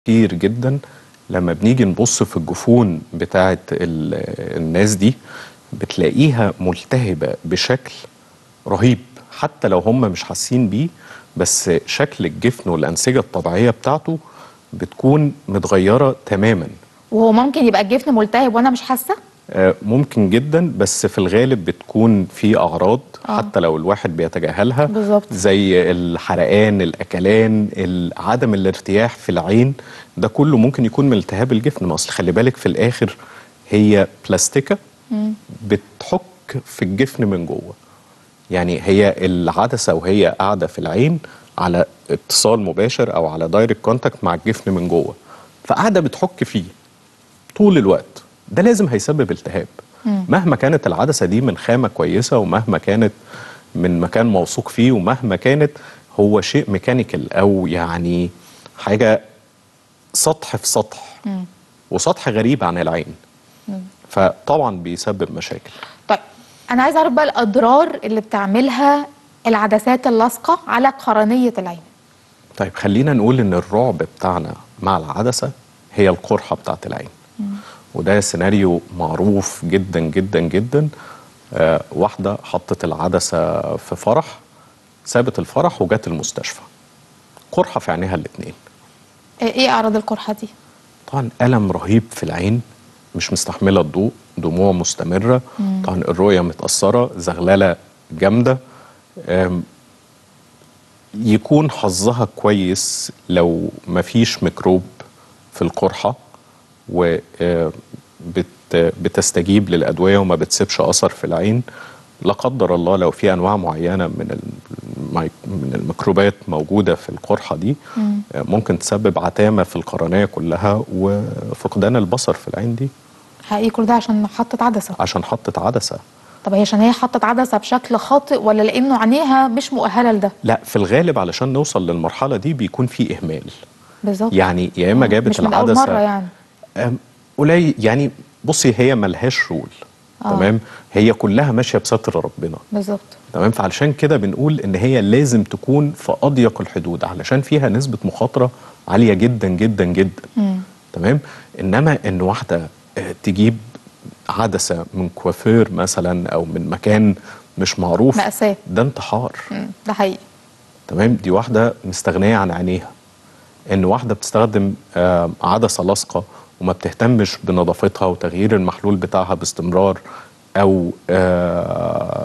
كتير جدا لما بنيجي نبص في الجفون بتاعت ال- الناس دي بتلاقيها ملتهبة بشكل رهيب حتى لو هم مش حاسين بيه بس شكل الجفن والأنسجة الطبيعية بتاعته بتكون متغيرة تماما وهو ممكن يبقى الجفن ملتهب وانا مش حاسه آه، ممكن جدا بس في الغالب بتكون في اعراض آه. حتى لو الواحد بيتجاهلها بالظبط. زي الحرقان الاكلان ال- عدم الارتياح في العين ده كله ممكن يكون من التهاب الجفن ما اصل خلي بالك في الاخر هي بلاستيكه بتحك في الجفن من جوه يعني هي العدسه وهي قاعده في العين على اتصال مباشر او على دايركت كونتاكت مع الجفن من جوه فقاعده بتحك فيه طول الوقت ده لازم هيسبب التهاب مهما كانت العدسه دي من خامه كويسه ومهما كانت من مكان موثوق فيه ومهما كانت هو شيء ميكانيكال او يعني حاجه سطح في سطح وسطح غريب عن العين فطبعا بيسبب مشاكل طيب انا عايزه اعرف بقى الاضرار اللي بتعملها العدسات اللاصقه على قرنيه العين طيب خلينا نقول ان الرعب بتاعنا مع العدسه هي القرحه بتاعت العين وده سيناريو معروف جدا جدا جدا آه واحده حطت العدسه في فرح سابت الفرح وجت المستشفى قرحه في عينيها الاتنين آه، ايه اعراض القرحه دي طبعا ألم رهيب في العين مش مستحملة الضوء دموع مستمرة طبعا الرؤية متأثرة زغللة جامدة أم، يكون حظها كويس لو مفيش ميكروب في القرحة وبتستجيب للأدوية وما بتسيبش أثر في العين لا قدر الله لو في أنواع معينة من المي- من الميكروبات موجودة في القرحة دي آه، ممكن تسبب عتامة في القرنية كلها وفقدان البصر في العين دي حقيقي كل ده عشان حطت عدسه عشان حطت عدسة طب هي عشان هي حطت عدسه بشكل خاطئ ولا لانه عينيها مش مؤهله لده لا في الغالب علشان نوصل للمرحلة دي بيكون في إهمال بالظبط يعني يا إما آه، جابت مش من العدسة اول مره يعني أم، قليل يعني بصي هي ملهاش رول آه. تمام هي كلها ماشيه بستر ربنا بالظبط تمام فعلشان كده بنقول ان هي لازم تكون في اضيق الحدود علشان فيها نسبه مخاطره عاليه جدا جدا جدا تمام انما ان واحده آه، تجيب عدسه من كوافير مثلا او من مكان مش معروف مأساة. ده انتحار مم، ده حقيقي تمام دي واحده مستغنيه عن عينيها ان واحده بتستخدم آه، عدسه لاصقه وما بتهتمش بنظافتها وتغيير المحلول بتاعها باستمرار او آه،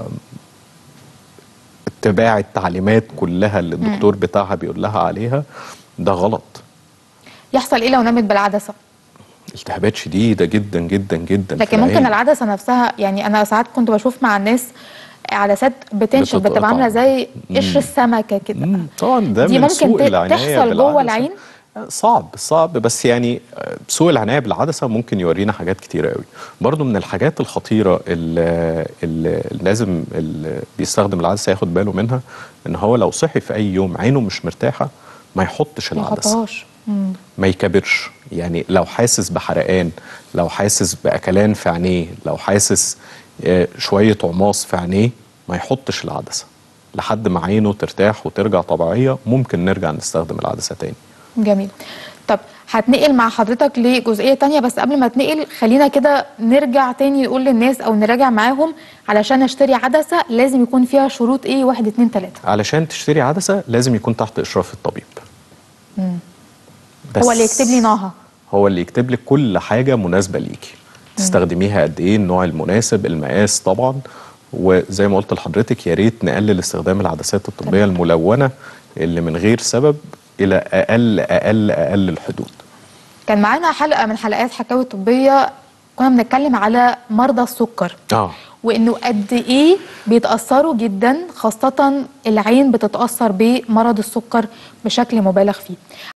اتباع التعليمات كلها اللي الدكتور بتاعها بيقول لها عليها ده غلط يحصل ايه لو نامت بالعدسه التهابات شديده جدا جدا جدا في لكن ممكن العين. العدسه نفسها يعني انا ساعات كنت بشوف مع الناس عدسات بتنشف بتتقطع. بتبقى عامله زي قشر السمكه كده مم، طبعا ده دي من ممكن سوء ت- العناية تحصل جوه بالعدسة. العين؟ صعب صعب بس يعني آه، سوء العناية بالعدسة ممكن يورينا حاجات كتيرة قوي برضو من الحاجات الخطيرة اللي, اللي لازم اللي بيستخدم العدسة ياخد باله منها ان هو لو صحي في اي يوم عينه مش مرتاحة ما يحطش ما العدسة يحطهاش مم. ما يكبرش يعني لو حاسس بحرقان لو حاسس بأكلان في عينيه لو حاسس آه، شوية عماص في عينيه ما يحطش العدسة لحد ما عينه ترتاح وترجع طبيعية ممكن نرجع نستخدم العدسة تاني جميل طب هتنقل مع حضرتك لجزئيه تانية بس قبل ما تنقل خلينا كده نرجع تاني نقول للناس او نراجع معاهم علشان اشتري عدسه لازم يكون فيها شروط ايه واحد اتنين تلاته علشان تشتري عدسة لازم يكون تحت إشراف الطبيب بس هو اللي يكتب لي نوعها هو اللي يكتب لك كل حاجة مناسبة ليكي تستخدميها قد ايه النوع المناسب المقاس طبعا وزي ما قلت لحضرتك يا ريت نقلل استخدام العدسات الطبية الملونة اللي من غير سبب إلى أقل أقل أقل الحدود كان معانا حلقه من حلقات حكاوي طبيه كنا بنتكلم على مرضى السكر اه وانه قد ايه بيتاثروا جدا خاصه العين بتتاثر بمرض السكر بشكل مبالغ فيه